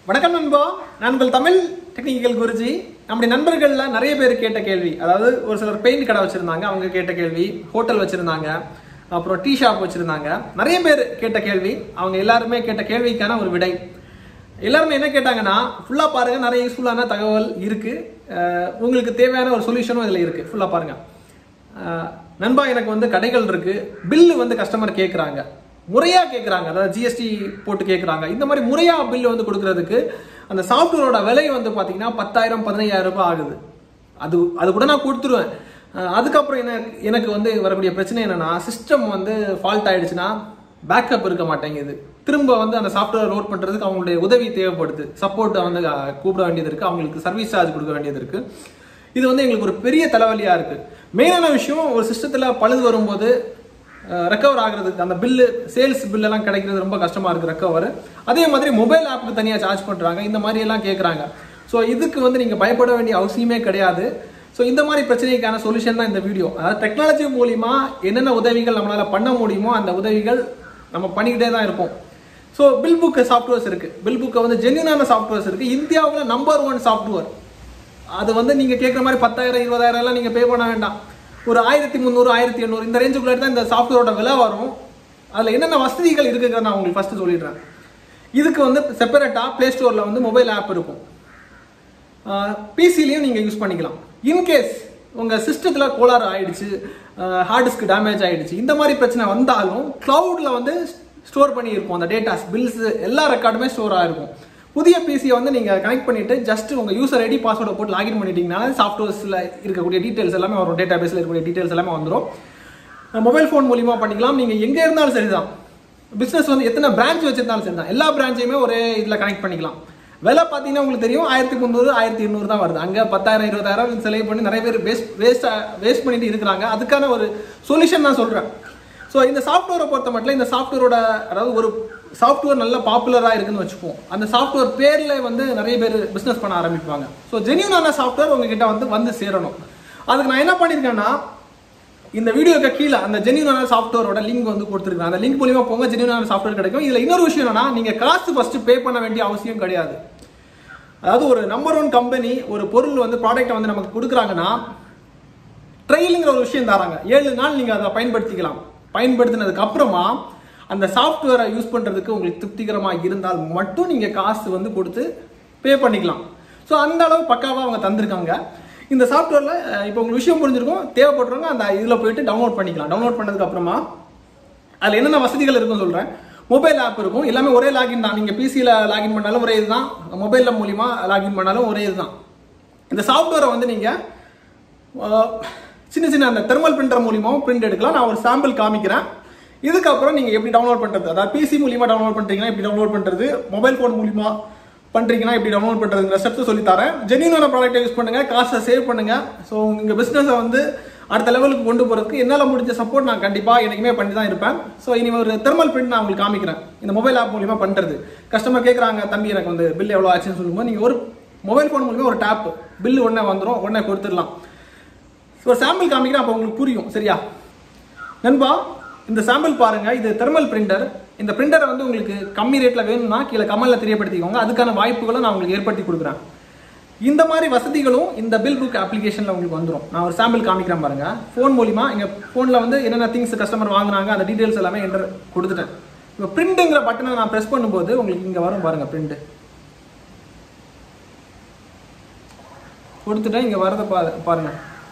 வணக்கம் நண்பா நான் உங்கள் தமிழ் டெக்னிக்கல் குருஜி நம்முடைய நண்பர்கள்ல நிறைய பேர் கேட்ட கேள்வி அதாவது ஒரு சிலர் பெயிண்ட் கடை வச்சிருந்தாங்க அவங்க கேட்ட கேள்வி ஹோட்டல் வச்சிருந்தாங்க அப்புறம் டீ ஷாப் வச்சிருந்தாங்க நிறைய பேர் கேட்ட கேள்வி அவங்க எல்லாருமே கேட்ட கேள்விக்கான ஒரு விடை எல்லாருமே என்ன கேட்டாங்கன்னா ஃபுல்லா பாருங்க நிறைய யூஸ்ஃபுல்லான தகவல் இருக்கு அஹ் உங்களுக்கு தேவையான ஒரு சொல்யூஷனும் இதுல இருக்கு ஃபுல்லா பாருங்க அஹ் நண்பா எனக்கு வந்து கடைகள் இருக்கு பில்லு வந்து கஸ்டமர் கேட்குறாங்க முறையா கேட்குறாங்க அதாவது ஜிஎஸ்டி போட்டு கேட்குறாங்க இந்த மாதிரி முறையா பில்லு வந்து கொடுக்கறதுக்கு அந்த சாஃப்ட்வேரோட விலை வந்து பார்த்தீங்கன்னா பத்தாயிரம் பதினையாயிரம் ரூபாய் ஆகுது அது அது கூட நான் கொடுத்துருவேன் அஹ் அதுக்கப்புறம் என்ன எனக்கு வந்து வரக்கூடிய பிரச்சனை என்னன்னா சிஸ்டம் வந்து ஃபால்ட் ஆயிடுச்சுன்னா பேக்கப் இருக்க மாட்டேங்குது திரும்ப வந்து அந்த சாஃப்ட்வேர் லோட் பண்றதுக்கு அவங்களுடைய உதவி தேவைப்படுது சப்போர்ட் வந்து அஹ், கூப்பிட வேண்டியது இருக்கு அவங்களுக்கு சர்வீஸ் சார்ஜ் கொடுக்க வேண்டியது இருக்கு இது வந்து எங்களுக்கு ஒரு பெரிய தலைவலியா இருக்கு மெயினான விஷயம் ஒரு சிஸ்டத்துல பழுது வரும்போது ரெக்கவர் ஆகுறதுக்கு அந்த பில்லு சேல்ஸ் பில்லெல்லாம் கிடைக்கிறது ரொம்ப கஷ்டமா இருக்கு ரெக்கவர் அதே மாதிரி மொபைல் ஆப்புக்கு தனியாக சார்ஜ் பண்றாங்க இந்த மாதிரி எல்லாம் கேட்குறாங்க ஸோ இதுக்கு வந்து நீங்க பயப்பட வேண்டிய அவசியமே கிடையாது ஸோ இந்த மாதிரி பிரச்சனைக்கான சொல்யூஷன் தான் இந்த வீடியோ அதாவது டெக்னாலஜி மூலியமா என்னென்ன உதவிகள் நம்மளால பண்ண முடியுமோ அந்த உதவிகள் நம்ம பண்ணிக்கிட்டே தான் இருப்போம் ஸோ பில் புக் சாஃப்ட்வேர்ஸ் இருக்கு பில் புக்கை வந்து ஜென்யூனான சாஃப்ட்வேர்ஸ் இருக்கு இந்தியாவில் நம்பர் ஒன் சாஃப்ட்வேர் அது வந்து நீங்க கேட்குற மாதிரி பத்தாயிரம் இருபதாயிரம் எல்லாம் நீங்க பே பண்ண வேண்டாம் ஒரு ஆயிரத்தி முந்நூறு ஆயிரத்தி எண்ணூறு இந்த ரேஞ்சுக்குள்ள தான் இந்த சாஃப்ட்வேரோட விலை வரும் அதுல என்னென்ன வசதிகள் இருக்குங்கிறத நான் உங்களுக்கு ஃபர்ஸ்ட் சொல்லிடுறேன் இதுக்கு வந்து செப்பரேட்டா பிளே ஸ்டோர்ல வந்து மொபைல் ஆப் இருக்கும் பிசிலையும் நீங்கள் யூஸ் பண்ணிக்கலாம் இன்கேஸ் உங்கள் சிஸ்டத்தில் கோளாறு ஆயிடுச்சு ஹார்ட் டிஸ்க் டேமேஜ் ஆயிடுச்சு இந்த மாதிரி பிரச்சனை வந்தாலும் க்ளவுடில் வந்து ஸ்டோர் பண்ணியிருப்போம் அந்த டேட்டாஸ் பில்ஸ் எல்லா ரெக்கார்டுமே ஸ்டோர் ஆகிருக்கும் புதிய பிசியை வந்து நீங்கள் கனெக்ட் பண்ணிட்டு ஜஸ்ட் உங்கள் யூசர் ஐடி பாஸ்வேர்டை போட்டு லாகின் பண்ணிட்டீங்கன்னா சாஃப்ட்வேர்ஸில் இருக்கக்கூடிய டீட்டெயில்ஸ் எல்லாமே வரும் டேட்டா பேஸில் இருக்கக்கூடிய டீட்டெயில்ஸ் எல்லாமே வந்துடும் மொபைல் ஃபோன் மூலியமா பண்ணிக்கலாம் நீங்கள் எங்கே இருந்தாலும் சரிதான் பிஸ்னஸ் வந்து எத்தனை பிரான்ச் வச்சிருந்தாலும் சரிதான் எல்லா பிரான்ச்சையுமே ஒரே இதில் கனெக்ட் பண்ணிக்கலாம் விலை பார்த்தீங்கன்னா உங்களுக்கு தெரியும் ஆயிரத்தி முந்நூறு ஆயிரத்தி எண்ணூறு தான் வருது அங்கே பத்தாயிரம் இருபதாயிரம் செலவு பண்ணி நிறைய பேர் வேஸ்ட் வேஸ்ட் வேஸ்ட் பண்ணிட்டு இருக்கிறாங்க அதுக்கான ஒரு சொல்யூஷன் நான் சொல்கிறேன் ஸோ இந்த சாஃப்ட்வேரை பொறுத்த மட்டும் இந்த சாஃப்ட்வேரோட அதாவது ஒரு சாஃப்ட்வேர் நல்ல பாப்புலராக இருக்குன்னு வச்சுப்போம் அந்த சாஃப்ட்வேர் பேரில் வந்து நிறைய பேர் பிஸ்னஸ் பண்ண ஆரம்பிப்பாங்க ஸோ ஜென்யூனான சாஃப்ட்வேர் உங்ககிட்ட வந்து வந்து சேரணும் அதுக்கு நான் என்ன பண்ணியிருக்கேன்னா இந்த வீடியோக்கு கீழே அந்த ஜென்யூனான சாஃப்ட்வேரோட லிங்க் வந்து கொடுத்துருக்கேன் அந்த லிங்க் மூலியமா போங்க ஜென்யூனான சாஃப்ட்வேர் கிடைக்கும் இதுல இன்னொரு விஷயம் என்னன்னா நீங்க காசு ஃபர்ஸ்ட் பே பண்ண வேண்டிய அவசியம் கிடையாது அதாவது ஒரு நம்பர் ஒன் கம்பெனி ஒரு பொருள் வந்து ப்ராடக்ட்டை வந்து நமக்கு கொடுக்குறாங்கன்னா ட்ரையலுங்கிற ஒரு விஷயம் தராங்க ஏழு நாள் நீங்க அதை பயன்படுத்திக்கலாம் பயன்படுத்தினதுக்கு அப்புறமா அந்த சாஃப்ட்வேரை யூஸ் பண்றதுக்கு உங்களுக்கு திருப்திகரமா இருந்தால் மட்டும் நீங்க காசு வந்து கொடுத்து பே பண்ணிக்கலாம் ஸோ அந்த அளவு பக்காவா அவங்க தந்திருக்காங்க இந்த சாஃப்ட்வேர்ல இப்போ உங்களுக்கு விஷயம் புரிஞ்சிருக்கும் தேவைப்படுறவங்க அந்த இதில் போயிட்டு டவுன்லோட் பண்ணிக்கலாம் டவுன்லோட் பண்ணதுக்கு அப்புறமா அதில் என்னென்ன வசதிகள் இருக்குன்னு சொல்கிறேன் மொபைல் ஆப் இருக்கும் எல்லாமே ஒரே லாகின் தான் நீங்கள் பிசியில் லாகின் பண்ணாலும் ஒரே இதுதான் மொபைலில் மூலிமா லாகின் பண்ணாலும் ஒரே இதுதான் இந்த சாஃப்ட்வேரை வந்து நீங்கள் சின்ன சின்ன அந்த தெர்மல் பிரிண்டர் மூலியமாவும் பிரிண்ட் எடுக்கலாம் நான் ஒரு சாம்பிள் காமிக்கிறேன் இதுக்கப்புறம் நீங்கள் எப்படி டவுன்லோட் பண்ணுறது அதாவது பிசி மூலியமா டவுன்லோட் பண்ணுறீங்கன்னா எப்படி டவுன்லோட் பண்ணுறது மொபைல் ஃபோன் மூலியமா பண்ணுறீங்கன்னா எப்படி டவுன்லோட் பண்ணுறதுங்கிற ஸ்டெப்ஸ் சொல்லி தரேன் ஜென்யூனான ப்ராடக்ட்டை யூஸ் பண்ணுங்க காசை சேவ் பண்ணுங்க ஸோ உங்கள் பிஸ்னஸை வந்து அடுத்த லெவலுக்கு கொண்டு போகிறதுக்கு என்னால் முடிஞ்ச சப்போர்ட் நான் கண்டிப்பாக எனக்குமே பண்ணி தான் இருப்பேன் ஸோ இனி ஒரு தெர்மல் பிரிண்ட் நான் உங்களுக்கு காமிக்கிறேன் இந்த மொபைல் ஆப் மூலியமா பண்ணுறது கஸ்டமர் கேட்குறாங்க தம்பி எனக்கு வந்து பில் எவ்வளோ ஆச்சுன்னு சொல்லும்போது நீங்கள் ஒரு மொபைல் ஃபோன் மூலியமா ஒரு டேப் பில்லு உடனே வந்துடும் உடனே கொடுத்துடலாம் ஒரு சாம்பிள் காமிக்கிறேன் அப்போ உங்களுக்கு புரியும் சரியா நண்பா இந்த சாம்பிள் பாருங்க இது தெர்மல் பிரிண்டர் இந்த பிரிண்டரை வந்து உங்களுக்கு கம்மி ரேட்ல வேணும்னா கீழே கமல்ல தெரியப்படுத்திக்கோங்க அதுக்கான வாய்ப்புகளை நான் உங்களுக்கு ஏற்படுத்தி கொடுக்குறேன் இந்த மாதிரி வசதிகளும் இந்த பில் புக் அப்ளிகேஷன்ல உங்களுக்கு வந்துடும் நான் ஒரு சாம்பிள் காமிக்கிறேன் பாருங்க ஃபோன் மூலியமா எங்க ஃபோன்ல வந்து என்னென்ன திங்ஸ் கஸ்டமர் வாங்குறாங்க அந்த டீடைல்ஸ் எல்லாமே என்டர் கொடுத்துட்டேன் இப்போ பிரிண்ட்ங்கிற பட்டனை நான் ப்ரெஸ் பண்ணும்போது உங்களுக்கு இங்க வரும் பாருங்க பிரிண்ட் கொடுத்துட்டேன் இங்க வரத பாருங்க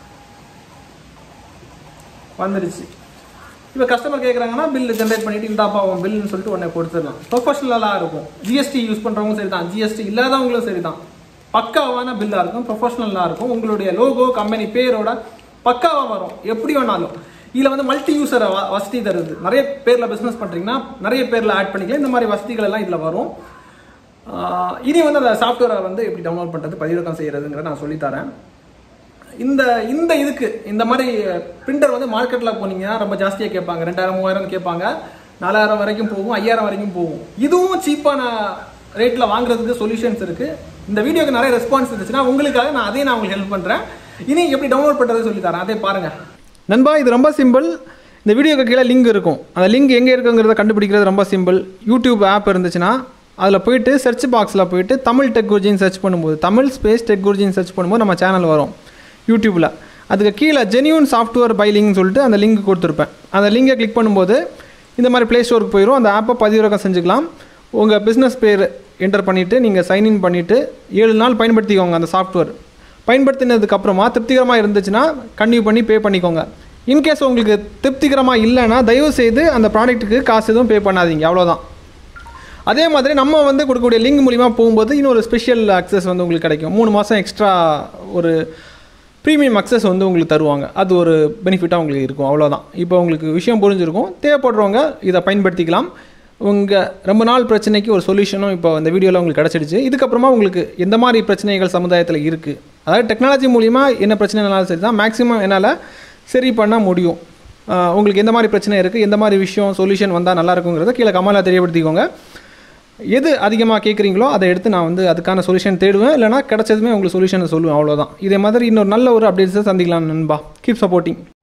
வந்துருச்சு இப்போ கஸ்டமர் கேட்குறாங்கன்னா பில் ஜென்ரேட் பண்ணிட்டு இந்தாப்பா உன் பில்னு சொல்லிட்டு உடனே கொடுத்துடலாம் ப்ரொஃபஷனலாக இருக்கும் ஜிஎஸ்டி யூஸ் பண்ணுறவங்க சரி தான் ஜிஎஸ்டி இல்லாதவங்களும் சரி தான் பக்காவான பில்லாக இருக்கும் ப்ரொஃபஷனலாக இருக்கும் உங்களுடைய லோகோ கம்பெனி பேரோட பக்காவாக வரும் எப்படி வேணாலும் இதில் வந்து மல்டி யூசர் வசதி தருது நிறைய பேரில் பிஸ்னஸ் பண்ணுறீங்கன்னா நிறைய பேரில் ஆட் பண்ணிக்கலாம் இந்த மாதிரி வசதிகள் எல்லாம் இதில் வரும் ஆஹ் இனி வந்து அந்த சாஃப்ட்வேரை வந்து எப்படி டவுன்லோட் பண்ணுறது பதிவிறக்கம் செய்யறதுங்கிறத நான் சொல்லித்தரேன் இந்த இந்த இதுக்கு இந்த மாதிரி பிரிண்டர் வந்து மார்க்கெட்டில் போனீங்கன்னா ரொம்ப ஜாஸ்தியாக கேட்பாங்க ரெண்டாயிரம் மூவாயிரம் கேட்பாங்க நாலாயிரம் வரைக்கும் போகும் ஐயாயிரம் வரைக்கும் போகும் இதுவும் சீப்பான ரேட்டில் வாங்குறதுக்கு சொல்யூஷன்ஸ் இருக்கு இந்த வீடியோக்கு நிறைய ரெஸ்பான்ஸ் இருந்துச்சுன்னா உங்களுக்காக நான் அதையும் நான் உங்களுக்கு ஹெல்ப் பண்ணுறேன் இனி எப்படி டவுன்லோட் பண்ணுறது சொல்லி தரேன் அதே பாருங்க நண்பா இது ரொம்ப சிம்பிள் இந்த வீடியோக்கு கீழே லிங்க் இருக்கும் அந்த லிங்க் எங்கே இருக்குங்கிறத கண்டுபிடிக்கிறது ரொம்ப சிம்பிள் யூடியூப் ஆப் இருந்துச்சுன்னா அதில் போயிட்டு சர்ச் பாக்ஸில் போயிட்டு தமிழ் டெக் குருஜின்னு சர்ச் பண்ணும்போது தமிழ் ஸ்பேஸ் டெக் குருஜின்னு சர்ச் பண்ணும்போது நம்ம சேனல் வரும் யூடியூப்பில் அதுக்கு கீழே ஜெனியூன் சாஃப்ட்வேர் பைலிங்னு சொல்லிட்டு அந்த லிங்க் கொடுத்துருப்பேன் அந்த லிங்கை கிளிக் பண்ணும்போது இந்த மாதிரி ப்ளே ஸ்டோருக்கு போயிடும் அந்த ஆப்பை பதிவிறக்கம் செஞ்சுக்கலாம் உங்கள் பிஸ்னஸ் பேர் என்டர் பண்ணிவிட்டு நீங்கள் சைன்இன் பண்ணிவிட்டு ஏழு நாள் பயன்படுத்திக்கோங்க அந்த சாஃப்ட்வேர் பயன்படுத்தினதுக்கு அப்புறமா திருப்திகரமாக இருந்துச்சுன்னா கன்டினியூ பண்ணி பே பண்ணிக்கோங்க இன்கேஸ் உங்களுக்கு திருப்திகரமாக இல்லைன்னா தயவு செய்து அந்த ப்ராடக்ட்டுக்கு காசு எதுவும் பே பண்ணாதீங்க அவ்வளோதான் அதே மாதிரி நம்ம வந்து கொடுக்கக்கூடிய லிங்க் மூலிமா போகும்போது இன்னொரு ஸ்பெஷல் அக்சஸ் வந்து உங்களுக்கு கிடைக்கும் மூணு மாதம் எக்ஸ்ட்ரா ஒரு ப்ரீமியம் அக்சஸ் வந்து உங்களுக்கு தருவாங்க அது ஒரு பெனிஃபிட்டாக உங்களுக்கு இருக்கும் அவ்வளோதான் இப்போ உங்களுக்கு விஷயம் புரிஞ்சிருக்கும் தேவைப்படுறவங்க இதை பயன்படுத்திக்கலாம் உங்கள் ரொம்ப நாள் பிரச்சனைக்கு ஒரு சொல்யூஷனும் இப்போ இந்த வீடியோவில் உங்களுக்கு கிடச்சிடுச்சு இதுக்கப்புறமா உங்களுக்கு எந்த மாதிரி பிரச்சனைகள் சமுதாயத்தில் இருக்குது அதாவது டெக்னாலஜி மூலிமா என்ன பிரச்சனைனாலும் சரி தான் மேக்ஸிமம் என்னால் சரி பண்ண முடியும் ஆஹ் உங்களுக்கு எந்த மாதிரி பிரச்சனை இருக்குது எந்த மாதிரி விஷயம் சொல்யூஷன் வந்தால் நல்லா இருக்குங்கிறத கீழே கமலாக தெரியப்படுத்திக்கோங்க எது அதிகமாக கேட்குறீங்களோ அதை எடுத்து நான் வந்து அதுக்கான சொல்யூஷன் தேடுவேன் இல்லைனா கிடச்சதுமே உங்களுக்கு சொல்யூஷனை சொல்லுவேன் அவ்வளோதான் இதே மாதிரி இன்னொரு நல்ல ஒரு அப்டேட்ஸை சந்திக்கலாம் நண்பா கீப் சப்போர்ட்டிங்